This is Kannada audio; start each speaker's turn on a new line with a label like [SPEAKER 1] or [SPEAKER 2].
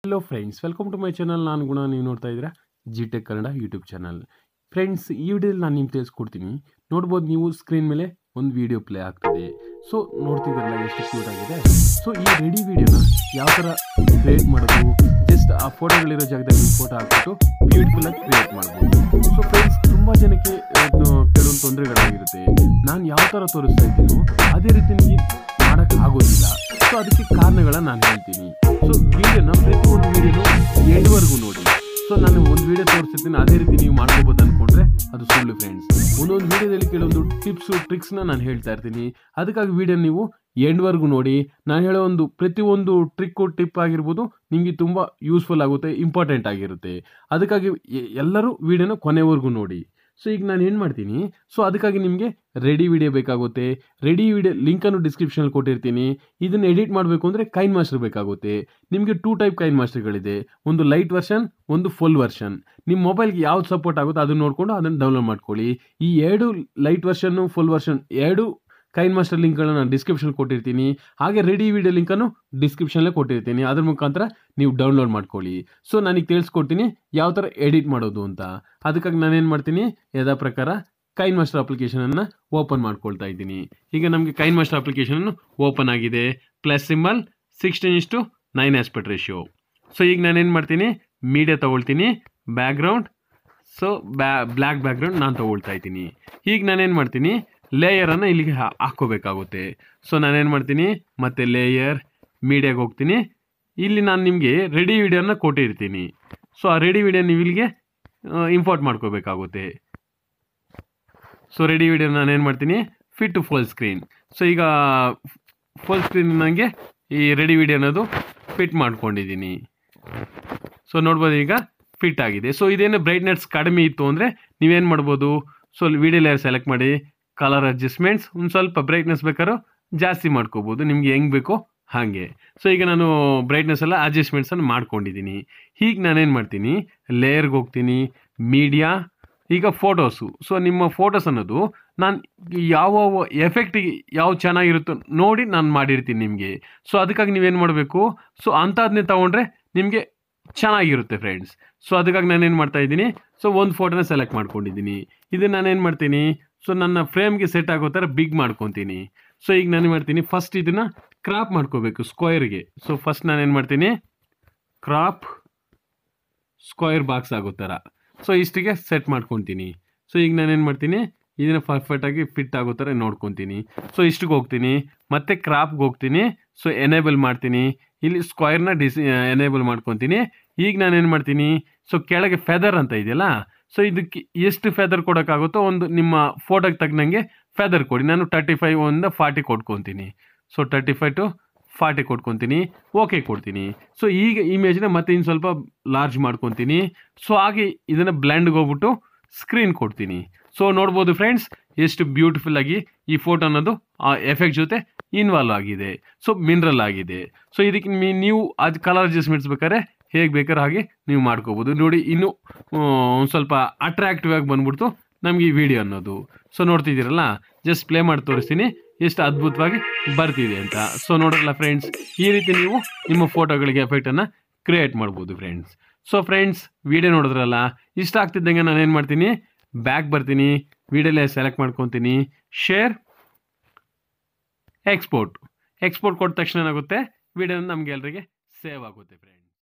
[SPEAKER 1] hello friends welcome to my channel ನಾನು ಗುಣ ನೀವು ನೋಡ್ತಾ ಇದ್ದೀರಾ G tech Kannada YouTube channel friends ಈ ವಿಡಿಯೋದಲ್ಲಿ ನಾನು ನಿಮ್ಗೆ ತಿಳಿಸ್ಕೊಡ್ತೀನಿ ನೋಡ್ಬೋದು ನೀವು ಸ್ಕ್ರೀನ್ ಮೇಲೆ ಒಂದು ವಿಡಿಯೋ ಪ್ಲೇ ಆಗ್ತದೆ ಸೊ ನೋಡ್ತಿದ್ದೀರಲ್ಲ ಎಷ್ಟು ಕ್ಯೂಟ್ ಆಗಿದೆ ಸೊ ಈ ರೆಡಿ ವಿಡಿಯೋನ ಯಾವ ಥರ ಕ್ರಿಯೇಟ್ ಮಾಡೋದು ಜಸ್ಟ್ ಆ ಫೋಟೋಗಳಿರೋ ಜಾಗದಲ್ಲಿ ನೀವು ಫೋಟೋ ಹಾಕ್ಬಿಟ್ಟು ಬ್ಯೂಟಿಫುಲ್ಲಾಗಿ ಕ್ರಿಯೇಟ್ ಮಾಡ್ಬೋದು ಸೊ ಫ್ರೆಂಡ್ಸ್ ತುಂಬ ಜನಕ್ಕೆ ಇದ್ನ ಕೆಲವೊಂದು ತೊಂದರೆಗಳಾಗಿರುತ್ತೆ ನಾನು ಯಾವ ಥರ ತೋರಿಸ್ತಾ ಇದ್ದೀನೋ ಅದೇ ರೀತಿ ನಿಮಗೆ ಮಾಡೋಕ್ಕೆ ಆಗೋದಿಲ್ಲ ಸೊ ಅದಕ್ಕೆ ಕಾರಣಗಳನ್ನ ನಾನು ಹೇಳ್ತೀನಿ ಸೊ ವಿಡಿಯೋನ ಪ್ರತಿಯೊಂದು ವಿಡಿಯೋನು ಎಂಡ್ವರೆಗೂ ನೋಡಿ ಸೊ ನಾನು ಒಂದು ವಿಡಿಯೋ ತೋರಿಸ್ತಿರ್ತೀನಿ ಅದೇ ರೀತಿ ನೀವು ಮಾಡ್ಕೋಬೋದು ಅನ್ಕೊಂಡ್ರೆ ಅದು ಸುಳ್ಳು ಫ್ರೆಂಡ್ಸ್ ಒಂದೊಂದು ವಿಡಿಯೋದಲ್ಲಿ ಕೆಲವೊಂದು ಟಿಪ್ಸು ಟ್ರಿಕ್ಸ್ನ ನಾನು ಹೇಳ್ತಾ ಇರ್ತೀನಿ ಅದಕ್ಕಾಗಿ ವಿಡಿಯೋ ನೀವು ಎಂಡ್ವರೆಗೂ ನೋಡಿ ನಾನು ಹೇಳೋ ಒಂದು ಪ್ರತಿಯೊಂದು ಟ್ರಿಕ್ಕು ಟಿಪ್ ಆಗಿರ್ಬೋದು ನಿಮಗೆ ತುಂಬ ಯೂಸ್ಫುಲ್ ಆಗುತ್ತೆ ಇಂಪಾರ್ಟೆಂಟ್ ಆಗಿರುತ್ತೆ ಅದಕ್ಕಾಗಿ ಎ- ಎಲ್ಲರೂ ವಿಡಿಯೋನ ಕೊನೆವರೆಗೂ ನೋಡಿ ಸೊ ಈಗ ನಾನು ಏನು ಮಾಡ್ತೀನಿ ಸೊ ಅದಕ್ಕಾಗಿ ನಿಮಗೆ ರೆಡಿ ವಿಡಿಯೋ ಬೇಕಾಗುತ್ತೆ ರೆಡಿ ವಿಡಿಯೋ ಲಿಂಕನ್ನು ಡಿಸ್ಕ್ರಿಪ್ಷನಲ್ಲಿ ಕೊಟ್ಟಿರ್ತೀನಿ ಇದನ್ನು ಎಡಿಟ್ ಮಾಡಬೇಕು ಅಂದರೆ ಕೈನ್ ಮಾಸ್ಟರ್ ಬೇಕಾಗುತ್ತೆ ನಿಮಗೆ ಟೂ ಟೈಪ್ ಕೈನ್ ಮಾಸ್ಟರ್ಗಳಿದೆ ಒಂದು ಲೈಟ್ ವರ್ಷನ್ ಒಂದು ಫುಲ್ ವರ್ಷನ್ ನಿಮ್ಮ ಮೊಬೈಲ್ಗೆ ಯಾವ್ದು ಸಪೋರ್ಟ್ ಆಗುತ್ತೋ ಅದನ್ನು ನೋಡಿಕೊಂಡು ಅದನ್ನು ಡೌನ್ಲೋಡ್ ಮಾಡ್ಕೊಳ್ಳಿ ಈ ಎರಡು ಲೈಟ್ ವರ್ಷನ್ನು ಫುಲ್ ವರ್ಷನ್ ಎರಡು ಕೈನ್ ಮಾಸ್ಟರ್ ಲಿಂಕ್ಗಳನ್ನ ನಾನು ಡಿಸ್ಕ್ರಿಪ್ಷನ್ ಕೊಟ್ಟಿರ್ತೀನಿ ಹಾಗೆ ರೆಡಿ ವಿಡಿಯೋ ಲಿಂಕನ್ನು ಡಿಸ್ಕ್ರಿಪ್ಷನಲ್ಲೇ ಕೊಟ್ಟಿರ್ತೀನಿ ಅದ್ರ ಮುಖಾಂತರ ನೀವು ಡೌನ್ಲೋಡ್ ಮಾಡ್ಕೊಳ್ಳಿ ಸೊ ನನಗೆ ತಿಳಿಸ್ಕೊಡ್ತೀನಿ ಯಾವ ಥರ ಎಡಿಟ್ ಮಾಡೋದು ಅಂತ ಅದಕ್ಕಾಗಿ ನಾನೇನು ಮಾಡ್ತೀನಿ ಯಥಾ ಪ್ರಕಾರ ಕೈನ್ ಮಾಸ್ಟರ್ ಅಪ್ಲಿಕೇಶನನ್ನು ಓಪನ್ ಮಾಡ್ಕೊಳ್ತಾ ಇದ್ದೀನಿ ಈಗ ನಮಗೆ ಕೈನ್ ಮಾಸ್ಟರ್ ಅಪ್ಲಿಕೇಶನ್ ಓಪನ್ ಆಗಿದೆ ಪ್ಲಸ್ ಸಿಂಬಲ್ ಸಿಕ್ಸ್ಟೀನ್ ಇಷ್ಟು ನೈನ್ ಆಸ್ಪೆಕ್ಟ್ ರೇಷಿಯೋ ಸೊ ಈಗ ನಾನೇನು ಮಾಡ್ತೀನಿ ಮೀಡಿಯಾ ತೊಗೊಳ್ತೀನಿ ಬ್ಯಾಕ್ಗ್ರೌಂಡ್ ಸೊ ಬ್ಯಾ ಬ್ಲ್ಯಾಕ್ ಬ್ಯಾಕ್ಗ್ರೌಂಡ್ ನಾನು ತೊಗೊಳ್ತಾ ಇದ್ದೀನಿ ಈಗ ನಾನೇನು ಮಾಡ್ತೀನಿ ಲೇಯರನ್ನು ಇಲ್ಲಿಗೆ ಹಾ- ಹಾಕ್ಕೋಬೇಕಾಗುತ್ತೆ ಸೊ ನಾನೇನು ಮಾಡ್ತೀನಿ ಮತ್ತೆ ಲೇಯರ್ ಮೀಡಿಯಾಗೆ ಹೋಗ್ತೀನಿ ಇಲ್ಲಿ ನಾನು ನಿಮಗೆ ರೆಡಿ ವಿಡಿಯೋನ ಕೊಟ್ಟಿರ್ತೀನಿ ಸೊ ಆ ರೆಡಿ ವಿಡಿಯೋ ನೀವು ಇಲ್ಲಿಗೆ ಇಂಪೋರ್ಟ್ ಮಾಡ್ಕೋಬೇಕಾಗುತ್ತೆ ಸೊ ರೆಡಿ ವಿಡಿಯೋ ನಾನು ಏನು ಮಾಡ್ತೀನಿ fit to full screen so ಈಗ ಫುಲ್ ಸ್ಕ್ರೀನ್ ನನಗೆ ಈ ರೆಡಿ ವಿಡಿಯೋ ಅನ್ನೋದು ಫಿಟ್ ಮಾಡ್ಕೊಂಡಿದ್ದೀನಿ ಸೊ ನೋಡ್ಬೋದು ಈಗ ಫಿಟ್ ಆಗಿದೆ ಸೊ ಇದೇನು ಬ್ರೈಟ್ನೆಸ್ ಕಡಿಮೆ ಇತ್ತು ಅಂದರೆ ನೀವೇನು ಮಾಡ್ಬೋದು ಸೊ ವಿಡಿಯೋ ಲೇಯರ್ ಸೆಲೆಕ್ಟ್ ಮಾಡಿ ಕಲರ್ ಅಡ್ಜಸ್ಟ್ಮೆಂಟ್ಸ್ ಒಂದು ಸ್ವಲ್ಪ ಬ್ರೈಟ್ನೆಸ್ ಬೇಕಾದ್ರೂ ಜಾಸ್ತಿ ಮಾಡ್ಕೋಬೋದು ನಿಮಗೆ ಹೆಂಗೆ ಬೇಕೋ ಹಾಗೆ ಸೊ ಈಗ ನಾನು ಬ್ರೈಟ್ನೆಸ್ ಎಲ್ಲ ಅಡ್ಜಸ್ಟ್ಮೆಂಟ್ಸನ್ನು ಮಾಡ್ಕೊಂಡಿದ್ದೀನಿ ಹೀಗೆ ನಾನೇನು ಮಾಡ್ತೀನಿ ಲೇಯರ್ಗೆ ಹೋಗ್ತೀನಿ ಮೀಡಿಯಾ ಈಗ ಫೋಟೋಸು ಸೊ ನಿಮ್ಮ ಫೋಟೋಸ್ ಅನ್ನೋದು ನಾನು ಯಾವ ಎಫೆಕ್ಟಿಗೆ ಯಾವ ಚೆನ್ನಾಗಿರುತ್ತೋ ನೋಡಿ ನಾನು ಮಾಡಿರ್ತೀನಿ ನಿಮಗೆ ಸೊ ಅದಕ್ಕಾಗಿ ನೀವೇನು ಮಾಡಬೇಕು ಸೊ ಅಂಥದನ್ನೇ ತೊಗೊಂಡ್ರೆ ನಿಮಗೆ ಚೆನ್ನಾಗಿರುತ್ತೆ ಫ್ರೆಂಡ್ಸ್ ಸೊ ಅದಕ್ಕಾಗಿ ನಾನೇನು ಮಾಡ್ತಾ ಇದ್ದೀನಿ ಸೊ ಒಂದು ಫೋಟೋನ ಸೆಲೆಕ್ಟ್ ಮಾಡ್ಕೊಂಡಿದ್ದೀನಿ ಇದನ್ನು ನಾನೇನು ಮಾಡ್ತೀನಿ ಸೊ ನನ್ನ ಫ್ರೇಮ್ಗೆ ಸೆಟ್ ಆಗೋ ಥರ ಬಿಗ್ ಮಾಡ್ಕೊತೀನಿ ಸೊ ಈಗ ನಾನೇನು ಮಾಡ್ತೀನಿ ಫಸ್ಟ್ ಇದನ್ನು ಕ್ರಾಪ್ ಮಾಡ್ಕೋಬೇಕು ಸ್ಕ್ವೈರ್ಗೆ ಸೊ ಫಸ್ಟ್ ನಾನೇನು ಮಾಡ್ತೀನಿ ಕ್ರಾಪ್ ಸ್ಕ್ವೈರ್ ಬಾಕ್ಸ್ ಆಗೋ ಥರ ಸೊ ಇಷ್ಟಿಗೆ ಸೆಟ್ ಮಾಡ್ಕೊತೀನಿ ಸೊ ಈಗ ನಾನೇನು ಮಾಡ್ತೀನಿ ಇದನ್ನು ಪರ್ಫೆಕ್ಟಾಗಿ ಫಿಟ್ ಆಗೋ ಥರ ನೋಡ್ಕೊತೀನಿ ಸೊ ಇಷ್ಟಿಗೆ ಹೋಗ್ತೀನಿ ಮತ್ತೆ ಕ್ರಾಪ್ಗೆ ಹೋಗ್ತೀನಿ ಸೊ ಎನೇಬಲ್ ಮಾಡ್ತೀನಿ ಇಲ್ಲಿ ಸ್ಕ್ವೈರ್ನ ಡಿಸ್ ಎನೇಬಲ್ ಮಾಡ್ಕೊತೀನಿ ಈಗ ನಾನೇನು ಮಾಡ್ತೀನಿ ಸೊ ಕೆಳಗೆ ಫೆದರ್ ಅಂತ ಇದೆಯಲ್ಲ ಸೊ ಇದಕ್ಕೆ ಎಷ್ಟು ಫೆದರ್ ಕೊಡೋಕ್ಕಾಗುತ್ತೋ ಒಂದು ನಿಮ್ಮ ಫೋಟೋಗೆ ತಕ್ಕನಂಗೆ ಫೆದರ್ ಕೊಡಿ ನಾನು ತರ್ಟಿ ಫೈವ್ ಒಂದು ಫಾರ್ಟಿ ಕೊಟ್ಕೊತೀನಿ so thirty five to forty ಕೊಟ್ಕೊತೀನಿ ಓಕೆ ಕೊಡ್ತೀನಿ ಸೊ ಈಗ ಇಮೇಜ್ನ ಮತ್ತೆ ಇನ್ನು ಸ್ವಲ್ಪ ಲಾರ್ಜ್ ಮಾಡ್ಕೊತೀನಿ ಸೊ ಹಾಗೆ ಇದನ್ನು ಬ್ಲ್ಯಾಂಡ್ಗೆ ಹೋಗ್ಬಿಟ್ಟು ಸ್ಕ್ರೀನ್ ಕೊಡ್ತೀನಿ ಸೊ ನೋಡ್ಬೋದು ಫ್ರೆಂಡ್ಸ್ ಎಷ್ಟು ಬ್ಯೂಟಿಫುಲ್ ಆಗಿ ಈ ಫೋಟೋ ಅನ್ನೋದು ಆ ಎಫೆಕ್ಟ್ ಜೊತೆ ಇನ್ವಾಲ್ವ್ ಆಗಿದೆ ಸೊ ಮಿನರಲ್ ಆಗಿದೆ ಸೊ ಇದಕ್ಕೆ ಮಿ- ನೀವು ಅದು ಕಲರ್ ಅಡ್ಜಸ್ಟ್ಮೆಂಟ್ಸ್ ಬೇಕಾದ್ರೆ ಹೇಗೆ ಬೇಕಾದ್ರೆ ಹಾಗೆ ನೀವು ಮಾಡ್ಕೋಬೋದು ನೋಡಿ ಇನ್ನೂ ಒಂದು ಸ್ವಲ್ಪ ಅಟ್ರಾಕ್ಟಿವ್ ಆಗಿ ಬಂದ್ಬಿಡ್ತು ನಮಗೆ ಈ ವಿಡಿಯೋ ಅನ್ನೋದು ಸೊ ನೋಡ್ತಿದ್ದೀರಲ್ಲ ಜಸ್ಟ್ ಪ್ಲೇ ಮಾಡಿ ತೋರಿಸ್ತೀನಿ ಎಷ್ಟು ಅದ್ಭುತವಾಗಿ ಬರ್ತಿದೆ ಅಂತ ಸೊ ನೋಡ್ರಲ್ಲ ಫ್ರೆಂಡ್ಸ್ ಈ ರೀತಿ ನೀವು ನಿಮ್ಮ ಫೋಟೋಗಳಿಗೆ ಎಫೆಕ್ಟನ್ನು ಕ್ರಿಯೇಟ್ ಮಾಡ್ಬೋದು ಫ್ರೆಂಡ್ಸ್ ಸೊ ಫ್ರೆಂಡ್ಸ್ ವಿಡಿಯೋ ನೋಡಿದ್ರಲ್ಲ ಇಷ್ಟ ಆಗ್ತಿದ್ದಂಗೆ ನಾನು ಏನು ಮಾಡ್ತೀನಿ ಬ್ಯಾಕ್ ಬರ್ತೀನಿ ವಿಡಿಯೋಲೇ ಸೆಲೆಕ್ಟ್ ಮಾಡ್ಕೊತೀನಿ ಶೇರ್ ಎಕ್ಸ್ಪೋರ್ಟ್ ಎಕ್ಸ್ಪೋರ್ಟ್ ಕೊಟ್ಟ ತಕ್ಷಣ ಏನಾಗುತ್ತೆ ವಿಡಿಯೋ ನಮಗೆ ಎಲ್ಲರಿಗೆ ಸೇವ್ ಆಗುತ್ತೆ ಫ್ರೆಂಡ್ಸ್